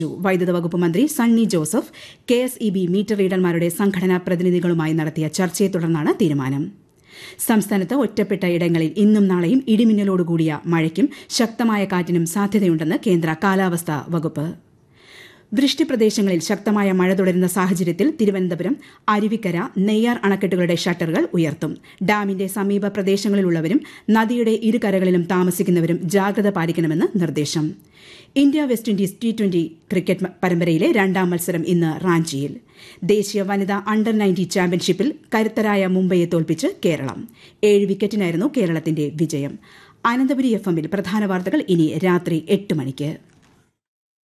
വൈദ്യുത വകുപ്പ് മന്ത്രി Sunny Joseph K S E B meter റീഡർമാരുടെ സംഘടനാ പ്രതിനിധികളുമായി നടത്തിയ ചർച്ചയെ തുടർന്നാണ് തീരുമാനം സംസ്ഥാനത്ത് ഒറ്റപ്പെട്ട ഇടങ്ങളിൽ ഇന്നും നാളെയും ഇടിമിന്നലോടുകൂടിയ മഴയ്ക്കും ശക്തമായ കാറ്റിനും സാധ്യതയുണ്ടെന്ന് കേന്ദ്ര കാലാവസ്ഥാ വകുപ്പ് വൃഷ്ടിപ്രദേശങ്ങളിൽ ശക്തമായ മഴ തുടരുന്ന സാഹചര്യത്തിൽ തിരുവനന്തപുരം അരുവിക്കര നെയ്യാർ അണക്കെട്ടുകളുടെ ഷട്ടറുകൾ ഉയർത്തും ഡാമിന്റെ സമീപ പ്രദേശങ്ങളിലുള്ളവരും നദിയുടെ ഇരുകരകളിലും താമസിക്കുന്നവരും ജാഗ്രത പാലിക്കണമെന്ന് നിർദ്ദേശം India West Indies T twenty cricket പരമ്പരയിലെ രണ്ടാം മത്സരം ഇന്ന് റാഞ്ചിയിൽ ദേശീയ വനിതാ അണ്ടർ നയൻറ്റി ചാമ്പ്യൻഷിപ്പിൽ കരുത്തരായ മുംബൈയെ തോൽപ്പിച്ച് കേരളം ഏഴ് വിക്കറ്റിനായിരുന്നു കേരളത്തിന്റെ വിജയം അനന്തപുരി എഫ് എമ്മിൽ പ്രധാന വാർത്തകൾ ഇനി രാത്രി എട്ട് മണിക്ക്